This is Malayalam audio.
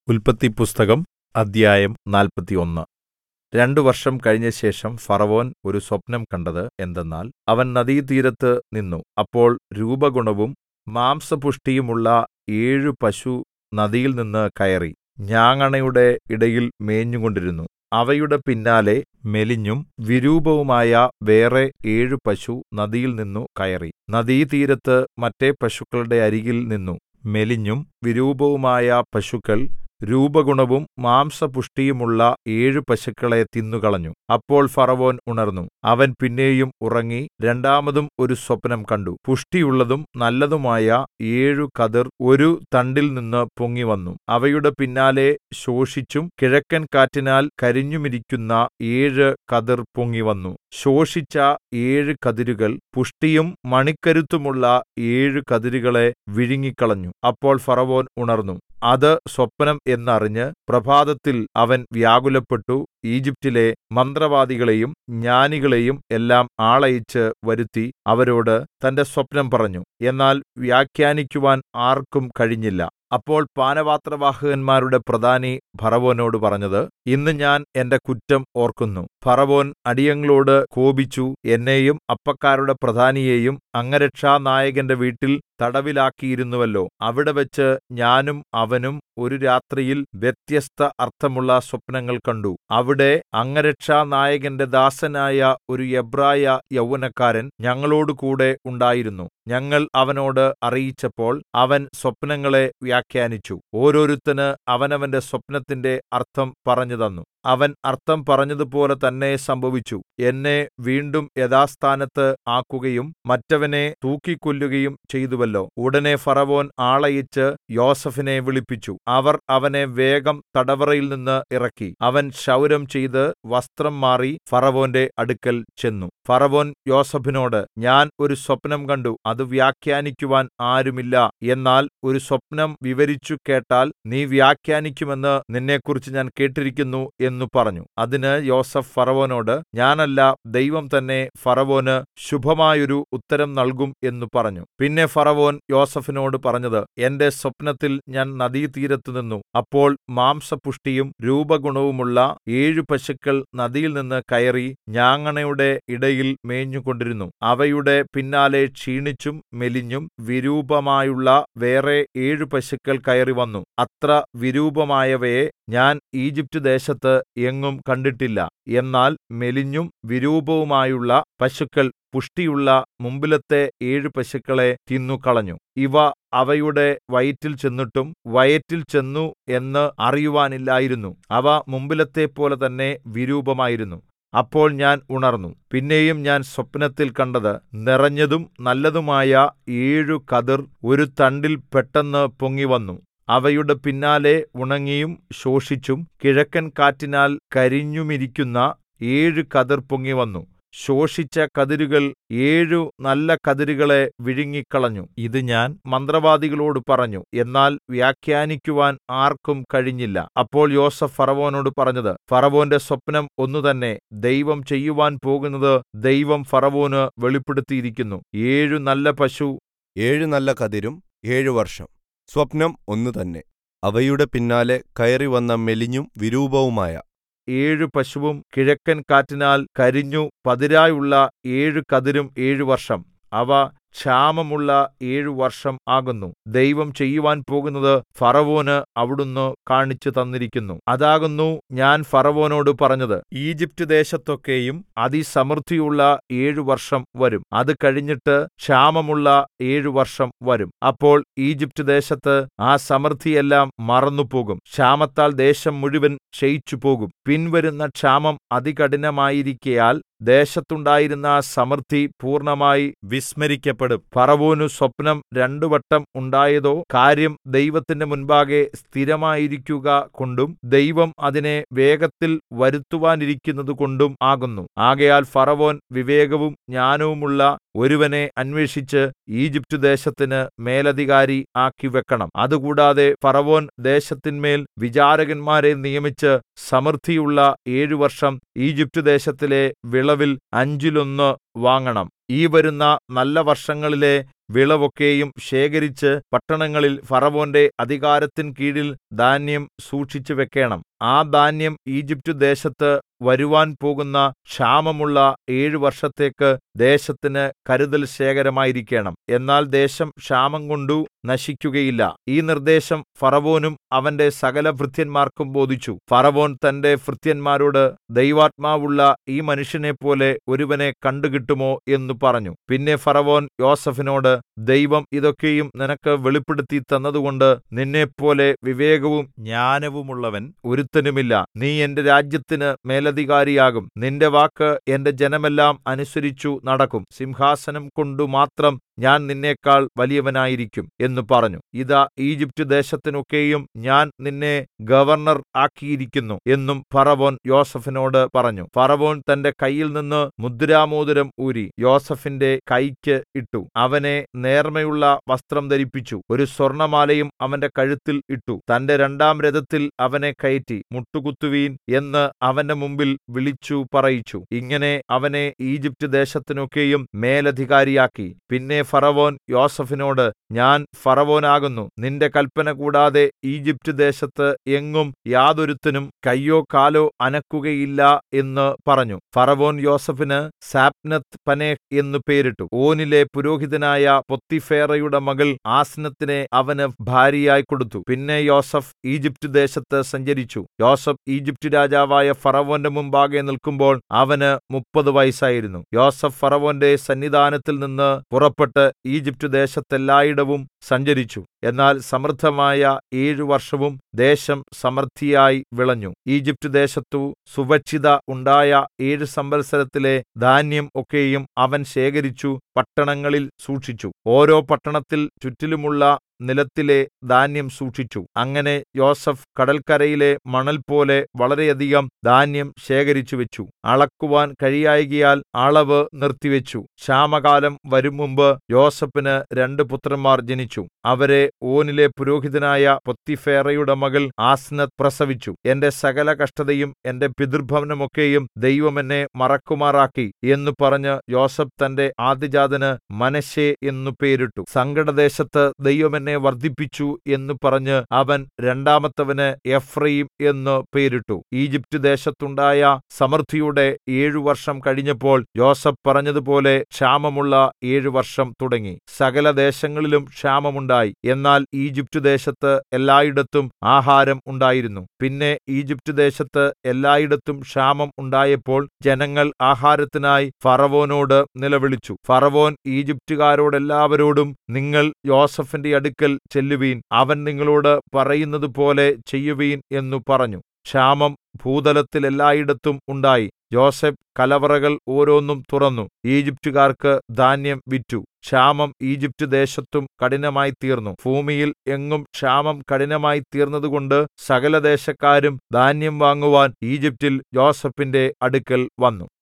ഉല്പത്തിപ്പുസ്തകം അദ്ധ്യായം നാല്പത്തിയൊന്ന് രണ്ടു വർഷം കഴിഞ്ഞശേഷം ഫറവോൻ ഒരു സ്വപ്നം കണ്ടത് എന്തെന്നാൽ അവൻ നദീതീരത്ത് നിന്നു അപ്പോൾ രൂപഗുണവും മാംസപുഷ്ടിയുമുള്ള ഏഴു പശു നദിയിൽനിന്ന് കയറി ഞാങ്ങണയുടെ ഇടയിൽ മേഞ്ഞുകൊണ്ടിരുന്നു അവയുടെ പിന്നാലെ മെലിഞ്ഞും വിരൂപവുമായ വേറെ ഏഴു പശു നദിയിൽനിന്നു കയറി നദീതീരത്ത് മറ്റെ പശുക്കളുടെ അരികിൽ നിന്നു മെലിഞ്ഞും വിരൂപവുമായ പശുക്കൾ രൂപഗുണവും മാംസപുഷ്ടിയുമുള്ള ഏഴു പശുക്കളെ തിന്നുകളഞ്ഞു അപ്പോൾ ഫറവോൻ ഉണർന്നു അവൻ പിന്നെയും ഉറങ്ങി രണ്ടാമതും ഒരു സ്വപ്നം കണ്ടു പുഷ്ടിയുള്ളതും നല്ലതുമായ ഏഴു കതിർ ഒരു തണ്ടിൽനിന്ന് പൊങ്ങിവന്നു അവയുടെ പിന്നാലെ ശോഷിച്ചും കിഴക്കൻ കാറ്റിനാൽ കരിഞ്ഞുമിരിക്കുന്ന ഏഴ് കതിർ പൊങ്ങിവന്നു ശോഷിച്ച ഏഴ് കതിരുകൾ പുഷ്ടിയും മണിക്കരുത്തുമുള്ള ഏഴു കതിരുകളെ വിഴുങ്ങിക്കളഞ്ഞു അപ്പോൾ ഫറവോൻ ഉണർന്നു അത് സ്വപ്നം എന്നറിഞ്ഞ് പ്രഭാതത്തിൽ അവൻ വ്യാകുലപ്പെട്ടു ഈജിപ്റ്റിലെ മന്ത്രവാദികളെയും ജ്ഞാനികളെയും എല്ലാം ആളയച്ച് വരുത്തി അവരോട് തന്റെ സ്വപ്നം പറഞ്ഞു എന്നാൽ വ്യാഖ്യാനിക്കുവാൻ ആർക്കും കഴിഞ്ഞില്ല അപ്പോൾ പാനപാത്രവാഹകന്മാരുടെ പ്രധാനി ഫറവോനോട് പറഞ്ഞത് ഇന്ന് ഞാൻ എന്റെ കുറ്റം ഓർക്കുന്നു ഫറവോൻ അടിയങ്ങളോട് കോപിച്ചു എന്നെയും അപ്പക്കാരുടെ പ്രധാനിയെയും അംഗരക്ഷാനായകന്റെ വീട്ടിൽ തടവിലാക്കിയിരുന്നുവല്ലോ അവിടെവച്ച് ഞാനും അവനും ഒരു രാത്രിയിൽ വ്യത്യസ്ത അർത്ഥമുള്ള സ്വപ്നങ്ങൾ കണ്ടു അവിടെ അംഗരക്ഷാനായകന്റെ ദാസനായ ഒരു എബ്രായ യൗവനക്കാരൻ ഞങ്ങളോടുകൂടെ ഉണ്ടായിരുന്നു ഞങ്ങൾ അവനോട് അറിയിച്ചപ്പോൾ അവൻ സ്വപ്നങ്ങളെ വ്യാഖ്യാനിച്ചു ഓരോരുത്തന് അവനവന്റെ സ്വപ്നത്തിന്റെ അർത്ഥം പറഞ്ഞുതന്നു അവൻ അർത്ഥം പറഞ്ഞതുപോലെ തന്നെ സംഭവിച്ചു എന്നെ വീണ്ടും യഥാസ്ഥാനത്ത് ആക്കുകയും മറ്റവനെ തൂക്കിക്കൊല്ലുകയും ചെയ്തുവല്ലോ ഉടനെ ഫറവോൻ ആളയച്ച് യോസേഫിനെ വിളിപ്പിച്ചു അവർ അവനെ വേഗം തടവറയിൽ നിന്ന് ഇറക്കി അവൻ ക്ഷൗരം ചെയ്ത് വസ്ത്രം മാറി ഫറവോന്റെ അടുക്കൽ ചെന്നു ഫറവോൻ യോസേഫിനോട് ഞാൻ ഒരു സ്വപ്നം കണ്ടു അത് വ്യാഖ്യാനിക്കുവാൻ ആരുമില്ല എന്നാൽ ഒരു സ്വപ്നം വിവരിച്ചു കേട്ടാൽ നീ വ്യാഖ്യാനിക്കുമെന്ന് നിന്നെക്കുറിച്ച് ഞാൻ കേട്ടിരിക്കുന്നു എന്നു പറഞ്ഞു അതിന് യോസേഫ് ഫറവോനോട് ഞാനല്ല ദൈവം തന്നെ ഫറവോന് ശുഭമായൊരു ഉത്തരം നൽകും എന്നു പറഞ്ഞു പിന്നെ ഫറവോൻ യോസേഫിനോട് പറഞ്ഞത് എന്റെ സ്വപ്നത്തിൽ ഞാൻ നദീതീരത്തു നിന്നു അപ്പോൾ മാംസപുഷ്ടിയും രൂപഗുണവുമുള്ള ഏഴു പശുക്കൾ നദിയിൽ നിന്ന് കയറി ഞാങ്ങണയുടെ ഇടയിൽ മേഞ്ഞുകൊണ്ടിരുന്നു അവയുടെ പിന്നാലെ ക്ഷീണിച്ചും മെലിഞ്ഞും വിരൂപമായുള്ള വേറെ ഏഴു പശുക്കൾ കയറി വന്നു അത്ര വിരൂപമായവയെ ഞാൻ ഈജിപ്റ്റ് ദേശത്ത് എങ്ങും കണ്ടിട്ടില്ല എന്നാൽ മെലിഞ്ഞും വിരൂപവുമായുള്ള പശുക്കൾ പുഷ്ടിയുള്ള മുമ്പിലത്തെ ഏഴു പശുക്കളെ തിന്നുകളഞ്ഞു ഇവ അവയുടെ വയറ്റിൽ ചെന്നിട്ടും വയറ്റിൽ ചെന്നു എന്ന് അറിയുവാനില്ലായിരുന്നു അവ മുമ്പിലത്തെപ്പോലെ തന്നെ വിരൂപമായിരുന്നു അപ്പോൾ ഞാൻ ഉണർന്നു പിന്നെയും ഞാൻ സ്വപ്നത്തിൽ കണ്ടത് നിറഞ്ഞതും നല്ലതുമായ ഏഴു കതിർ ഒരു തണ്ടിൽ പെട്ടെന്ന് പൊങ്ങിവന്നു അവയുടെ പിന്നാലെ ഉണങ്ങിയും ശോഷിച്ചും കിഴക്കൻ കാറ്റിനാൽ കരിഞ്ഞുമിരിക്കുന്ന ഏഴു കതിർ പൊങ്ങിവന്നു ശോഷിച്ച കതിരുകൾ ഏഴു നല്ല കതിരുകളെ വിഴുങ്ങിക്കളഞ്ഞു ഇത് ഞാൻ മന്ത്രവാദികളോട് പറഞ്ഞു എന്നാൽ വ്യാഖ്യാനിക്കുവാൻ ആർക്കും കഴിഞ്ഞില്ല അപ്പോൾ യോസഫ് ഫറവോനോട് പറഞ്ഞത് ഫറവോന്റെ സ്വപ്നം ഒന്നുതന്നെ ദൈവം ചെയ്യുവാൻ പോകുന്നത് ദൈവം ഫറവോന് വെളിപ്പെടുത്തിയിരിക്കുന്നു ഏഴു നല്ല പശു ഏഴു നല്ല കതിരും ഏഴു വർഷം സ്വപ്നം ഒന്നു തന്നെ അവയുടെ പിന്നാലെ കയറി വന്ന മെലിഞ്ഞും വിരൂപവുമായ ഏഴു പശുവും കിഴക്കൻ കാറ്റിനാൽ കരിഞ്ഞു പതിരായുള്ള ഏഴു കതിരും ഏഴു വർഷം അവ ക്ഷാമമുള്ള ഏഴു വർഷം ആകുന്നു ദൈവം ചെയ്യുവാൻ പോകുന്നത് ഫറവോന് അവിടുന്ന് കാണിച്ചു തന്നിരിക്കുന്നു അതാകുന്നു ഞാൻ ഫറവോനോട് പറഞ്ഞത് ഈജിപ്റ്റ് ദേശത്തൊക്കെയും അതിസമൃദ്ധിയുള്ള ഏഴു വർഷം വരും അത് കഴിഞ്ഞിട്ട് ക്ഷാമമുള്ള ഏഴു വർഷം വരും അപ്പോൾ ഈജിപ്റ്റ് ദേശത്ത് ആ സമൃദ്ധിയെല്ലാം മറന്നുപോകും ക്ഷാമത്താൽ ദേശം മുഴുവൻ ക്ഷയിച്ചു പോകും പിൻവരുന്ന ക്ഷാമം അതികഠിനമായിരിക്കയാൽ ദേശത്തുണ്ടായിരുന്ന സമൃദ്ധി പൂർണ്ണമായി വിസ്മരിക്കപ്പെടും ഫറവോനു സ്വപ്നം രണ്ടു വട്ടം ഉണ്ടായതോ കാര്യം ദൈവത്തിന്റെ മുൻപാകെ സ്ഥിരമായിരിക്കുക കൊണ്ടും ദൈവം അതിനെ വേഗത്തിൽ വരുത്തുവാനിരിക്കുന്നത് കൊണ്ടും ആകുന്നു ആകയാൽ ഫറവോൻ വിവേകവും ജ്ഞാനവുമുള്ള ഒരുവനെ അന്വേഷിച്ച് ഈജിപ്റ്റ് ദേശത്തിന് മേലധികാരി ആക്കി വെക്കണം അതുകൂടാതെ ഫറവോൻ ദേശത്തിന്മേൽ വിചാരകന്മാരെ നിയമിച്ച് സമൃദ്ധിയുള്ള ഏഴു വർഷം ഈജിപ്റ്റ് ദേശത്തിലെ വിളവിൽ അഞ്ചിലൊന്ന് വാങ്ങണം ഈ വരുന്ന നല്ല വർഷങ്ങളിലെ വിളവൊക്കെയും ശേഖരിച്ച് പട്ടണങ്ങളിൽ ഫറവോന്റെ അധികാരത്തിൻ കീഴിൽ ധാന്യം സൂക്ഷിച്ചു വെക്കേണം ആ ധാന്യം ഈജിപ്റ്റ് ദേശത്ത് വരുവാൻ പോകുന്ന ക്ഷാമമുള്ള ഏഴു വർഷത്തേക്ക് ദേശത്തിന് കരുതൽ ശേഖരമായിരിക്കണം എന്നാൽ ദേശം ക്ഷാമം കൊണ്ടു നശിക്കുകയില്ല ഈ നിർദ്ദേശം ഫറവോനും അവന്റെ സകല ഭൃത്യന്മാർക്കും ബോധിച്ചു ഫറവോൻ തന്റെ ഭൃത്യന്മാരോട് ദൈവാത്മാവുള്ള ഈ മനുഷ്യനെപ്പോലെ ഒരുവനെ കണ്ടുകിട്ടുമോ എന്നു പറഞ്ഞു പിന്നെ ഫറവോൻ യോസഫിനോട് ദൈവം ഇതൊക്കെയും നിനക്ക് വെളിപ്പെടുത്തി തന്നതുകൊണ്ട് നിന്നെപ്പോലെ വിവേകവും ജ്ഞാനവുമുള്ളവൻ ഒരുത്തനുമില്ല നീ എന്റെ രാജ്യത്തിന് മേലധികാരിയാകും നിന്റെ വാക്ക് എന്റെ ജനമെല്ലാം അനുസരിച്ചു നടക്കും സിംഹാസനം കൊണ്ടു മാത്രം ഞാൻ നിന്നേക്കാൾ വലിയവനായിരിക്കും എന്ന് പറഞ്ഞു ഇതാ ഈജിപ്റ്റ് ദേശത്തിനൊക്കെയും ഞാൻ നിന്നെ ഗവർണർ ആക്കിയിരിക്കുന്നു എന്നും ഫറവോൻ യോസഫിനോട് പറഞ്ഞു ഫറവോൻ തന്റെ കയ്യിൽ നിന്ന് മുദ്രാമോതിരം ഊരി യോസഫിന്റെ കൈക്ക് ഇട്ടു അവനെ നേർമയുള്ള വസ്ത്രം ധരിപ്പിച്ചു ഒരു സ്വർണമാലയും അവന്റെ കഴുത്തിൽ ഇട്ടു തന്റെ രണ്ടാം രഥത്തിൽ അവനെ കയറ്റി മുട്ടുകുത്തുവീൻ എന്ന് അവന്റെ മുമ്പിൽ വിളിച്ചു പറയിച്ചു ഇങ്ങനെ അവനെ ഈജിപ്റ്റ് ദേശത്തിനൊക്കെയും മേലധികാരിയാക്കി പിന്നെ ഫറവോൻ യോസഫിനോട് ഞാൻ ഫറവോനാകുന്നു നിന്റെ കൽപ്പന കൂടാതെ ഈജിപ്റ്റ് ദേശത്ത് എങ്ങും യാതൊരുത്തനും കയ്യോ കാലോ അനക്കുകയില്ല എന്ന് പറഞ്ഞു ഫറവോൻ യോസഫിന് സാപ്നത്ത് പനേഹ് എന്നു പേരിട്ടു ഓനിലെ പുരോഹിതനായ പൊത്തിഫേറയുടെ മകൾ ആസ്നത്തിനെ അവന് ഭാര്യയായി കൊടുത്തു പിന്നെ യോസഫ് ഈജിപ്റ്റ് ദേശത്ത് സഞ്ചരിച്ചു യോസഫ് ഈജിപ്റ്റ് രാജാവായ ഫറവോന്റെ മുമ്പാകെ നിൽക്കുമ്പോൾ അവന് മുപ്പത് വയസ്സായിരുന്നു യോസഫ് ഫറവോന്റെ സന്നിധാനത്തിൽ നിന്ന് പുറപ്പെട്ട് ഈജിപ്റ്റ് ദേശത്തെല്ലായിടവും സഞ്ചരിച്ചു എന്നാൽ സമൃദ്ധമായ ഏഴു വർഷവും ദേശം സമൃദ്ധിയായി വിളഞ്ഞു ഈജിപ്റ്റ് ദേശത്തു സുഭക്ഷിത ഉണ്ടായ ഏഴ് സംവത്സരത്തിലെ ധാന്യം ഒക്കെയും അവൻ ശേഖരിച്ചു പട്ടണങ്ങളിൽ സൂക്ഷിച്ചു ഓരോ പട്ടണത്തിൽ ചുറ്റിലുമുള്ള നിലത്തിലെ ധാന്യം സൂക്ഷിച്ചു അങ്ങനെ യോസഫ് കടൽക്കരയിലെ മണൽ പോലെ വളരെയധികം ധാന്യം ശേഖരിച്ചു വെച്ചു അളക്കുവാൻ കഴിയായകിയാൽ അളവ് നിർത്തിവെച്ചു ക്ഷാമകാലം വരും മുമ്പ് യോസഫിന് രണ്ട് പുത്രന്മാർ ജനിച്ചു അവരെ ഓനിലെ പുരോഹിതനായ പൊത്തിഫേറയുടെ മകൾ ആസ്നത്ത് പ്രസവിച്ചു എന്റെ സകല കഷ്ടതയും എന്റെ പിതൃഭവനമൊക്കെയും ദൈവം എന്നെ മറക്കുമാറാക്കി എന്നു പറഞ്ഞ് യോസഫ് തന്റെ ആദ്യജാതന് മനശ്ശെ എന്നു പേരിട്ടു സങ്കടദേശത്ത് ദൈവം എന്നെ വർദ്ധിപ്പിച്ചു എന്ന് പറഞ്ഞ് അവൻ രണ്ടാമത്തവന് എഫ്രയീം എന്ന് പേരിട്ടു ഈജിപ്റ്റ് ദേശത്തുണ്ടായ സമൃദ്ധിയുടെ ഏഴു വർഷം കഴിഞ്ഞപ്പോൾ യോസഫ് പറഞ്ഞതുപോലെ ക്ഷാമമുള്ള ഏഴു വർഷം തുടങ്ങി സകല ദേശങ്ങളിലും ക്ഷാമമുണ്ടായി എന്നാൽ ഈജിപ്റ്റ് ദേശത്ത് എല്ലായിടത്തും ആഹാരം ഉണ്ടായിരുന്നു പിന്നെ ഈജിപ്റ്റ് ദേശത്ത് എല്ലായിടത്തും ക്ഷാമം ഉണ്ടായപ്പോൾ ജനങ്ങൾ ആഹാരത്തിനായി ഫറവോനോട് നിലവിളിച്ചു ഫറവോൻ ഈജിപ്റ്റുകാരോടെല്ലാവരോടും നിങ്ങൾ യോസഫിന്റെ അടുക്കൽ ചെല്ലുവീൻ അവൻ നിങ്ങളോട് പറയുന്നത് പോലെ ചെയ്യുവീൻ എന്നു പറഞ്ഞു ക്ഷാമം ഭൂതലത്തിൽ എല്ലായിടത്തും ഉണ്ടായി യോസെഫ് കലവറകൾ ഓരോന്നും തുറന്നു ഈജിപ്റ്റുകാർക്ക് ധാന്യം വിറ്റു ക്ഷാമം ഈജിപ്റ്റ് ദേശത്തും കഠിനമായി തീർന്നു ഭൂമിയിൽ എങ്ങും ക്ഷാമം കഠിനമായി തീർന്നതുകൊണ്ട് സകലദേശക്കാരും ധാന്യം വാങ്ങുവാൻ ഈജിപ്റ്റിൽ യോസഫിന്റെ അടുക്കൽ വന്നു